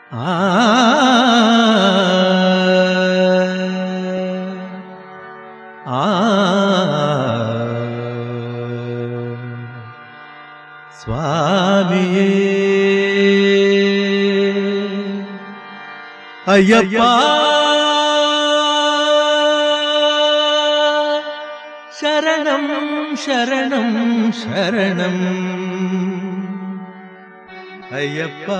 ಆ ಆ ಸ್ವಾಮಿಯೇ ಅಯ್ಯಪ್ಪ ಶರಣಂ ಶರಣಂ ಶರಣಂ ಅಯ್ಯಪ್ಪ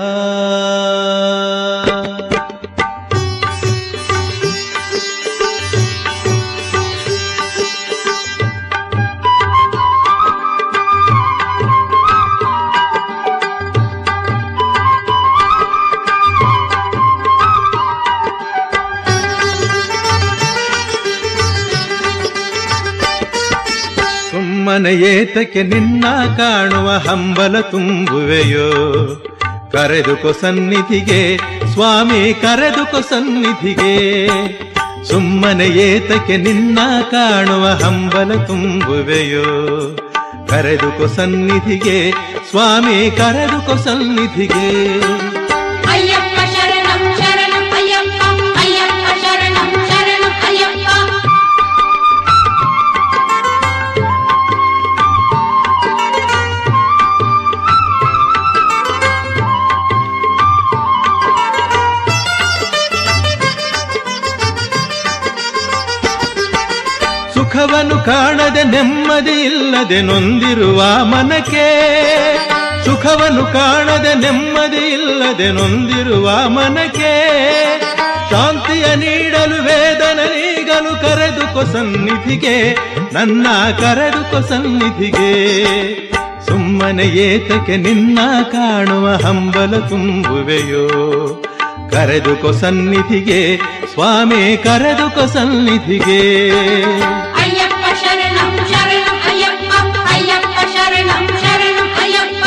ಸುಮ್ಮನೆ ಏತಕ್ಕೆ ನಿನ್ನ ಕಾಣುವ ಹಂಬಲ ತುಂಬುವೆಯೋ ಕರೆದುಕೊ ಸನ್ನಿಧಿಗೆ ಸ್ವಾಮಿ ಕರೆದುಕೊ ಸನ್ನಿಧಿಗೆ ಸುಮ್ಮನೆ ಏತಕ್ಕೆ ನಿನ್ನ ಕಾಣುವ ಹಂಬಲ ತುಂಬುವೆಯೋ ಕರೆದುಕೊ ಸನ್ನಿಧಿಗೆ ಸ್ವಾಮಿ ಕರೆದುಕೊ ಸನ್ನಿಧಿಗೆ ಅಯ್ಯಪ್ಪ ಶರಣಂ ಶರಣಂ ಅಯ್ಯಪ್ಪ ಅಯ್ಯಪ್ಪ ಶರಣಂ ಶರಣಂ ಅಯ್ಯಪ್ಪ ಸುಖವನ್ನು ಕಾಣದೆ ನೆಮ್ಮದಿ ಇಲ್ಲದೆ ನೊಂದಿರುವ ಮನಕ್ಕೆ ಸುಖವನ್ನು ಕಾಣದೆ ನೆಮ್ಮದಿ ಇಲ್ಲದೆ ನೊಂದಿರುವ ಮನಕ್ಕೆ ಶಾಂತಿಯ ನೀಡಲು ವೇದನ ನೀಗಲು ಕರೆದುಕೊ ಸನ್ನಿಧಿಗೆ ನನ್ನ ಕರೆದುಕೊ ಸನ್ನಿಧಿಗೆ ಸುಮ್ಮನೆ ಏತಕ್ಕೆ ನಿನ್ನ ಕಾಣುವ ಹಂಬಲ ತುಂಬುವೆಯೋ ಕರೆದುಕೊ ಸನ್ನಿಧಿಗೆ ಸ್ವಾಮಿ ಕರೆದುಕೊ ಸನ್ನಿಧಿಗೆ ಅಯ್ಯಪ್ಪ ಶರಣಂ ಶರಣಂ ಅಯ್ಯಪ್ಪ ಅಯ್ಯಪ್ಪ ಶರಣಂ ಶರಣಂ ಅಯ್ಯಪ್ಪ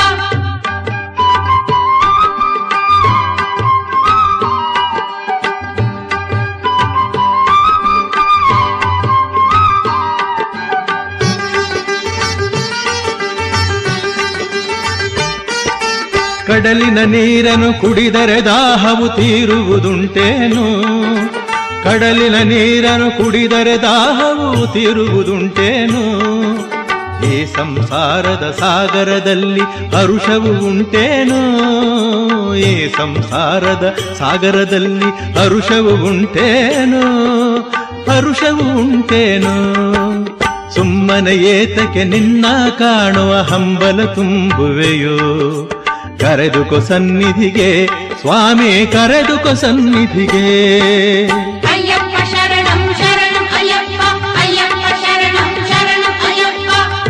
ಕಡಲಿನ ನೀರನ್ನು ಕುಡಿದರೆ ದಾಹವು ತೀರುವುದುಂಟೇನು ಕಡಲಿನ ನೀರನ್ನು ಕುಡಿದರೆ ದಾಹವು ತೀರುವುದುಂಟೇನು ಈ ಸಂಸಾರದ ಸಾಗರದಲ್ಲಿ ಹರುಷವು ಉಂಟೇನು ಈ ಸಂಸಾರದ ಸಾಗರದಲ್ಲಿ ಹರುಷವು ಉಂಟೇನು ಹರುಷವು ಉಂಟೇನು ಸುಮ್ಮನೆ ಏತಕ್ಕೆ ನಿನ್ನ ಕಾಣುವ ಹಂಬಲ ತುಂಬುವೆಯೋ ಕರೆದುಕೊ ಸನ್ನಿಧಿಗೆ ಸ್ವಾಮಿ ಕರೆದುಕೊ ಸನ್ನಿಧಿಗೆ ಅಯ್ಯಪ್ಪ ಶರಣಂ ಶರಣಂ ಅಯ್ಯಪ್ಪ ಅಯ್ಯಪ್ಪ ಶರಣಂ ಶರಣಂ ಅಯ್ಯಪ್ಪ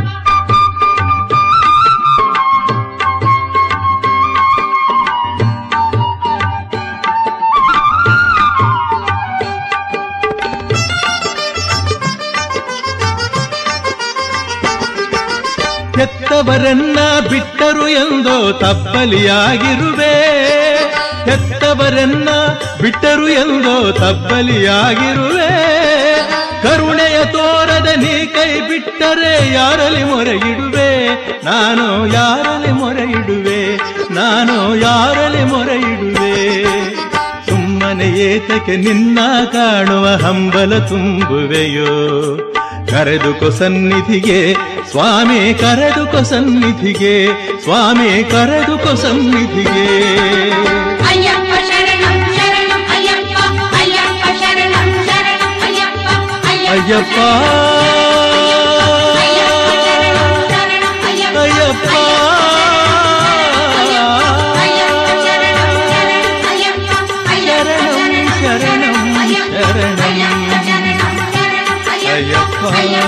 ಹೆತ್ತವರನ್ನ ಬಿಟ್ಟರು ಎಂದೋ ತಪ್ಪಲಿಯಾಗಿರುವೆ ಹೆತ್ತವರನ್ನ ಬಿಟ್ಟರು ಎಂದೋ ತಪ್ಪಲಿಯಾಗಿರುವೆ ಕರುಣೆಯ ತೋರದ ನೀ ಕೈ ಬಿಟ್ಟರೆ ಯಾರಲ್ಲಿ ಮೊರೆ ಇಡುವೆ ನಾನು ಯಾರಲ್ಲಿ ಮೊರೆ ಇಡುವೆ ನಾನು ಯಾರಲ್ಲಿ ಮೊರೆ ಇಡುವೆ ಸುಮ್ಮನೆ ಏತಕ್ಕೆ ನಿನ್ನ ಕಾಣುವ ಹಂಬಲ ತುಂಬುವೆಯೋ ಕರೆದುಕೊ ಸನ್ನಿಧಿಗೆ ಸ್ವಾಮಿ ಕರೆದುಕೊ ಸನ್ನಿಧಿಗೆ ಸ್ವಾಮಿ ಕರೆದುಕೊ ಸನ್ನಿಧಿಗೆ ಅಯ್ಯಪ್ಪ ಶರಣಂ ಶರಣಂ ಅಯ್ಯಪ್ಪ ಅಯ್ಯಪ್ಪ ಶರಣಂ ಶರಣಂ ಅಯ್ಯಪ್ಪ ಅಯ್ಯಪ್ಪ ಅಯ್ಯಪ್ಪ ಶರಣಂ ಶರಣಂ ಅಯ್ಯಪ್ಪ ಅಯ್ಯಪ್ಪ ಅಯ್ಯಪ್ಪ ಶರಣಂ ಶರಣಂ ಅಯ್ಯಪ್ಪ ಅಯ್ಯಪ್ಪ ಶರಣಂ ಶರಣಂ ಶರಣಂ ಅಯ್ಯಪ್ಪ ಶರಣಂ ಶರಣಂ ಅಯ್ಯಪ್ಪ ಅಯ್ಯಪ್ಪ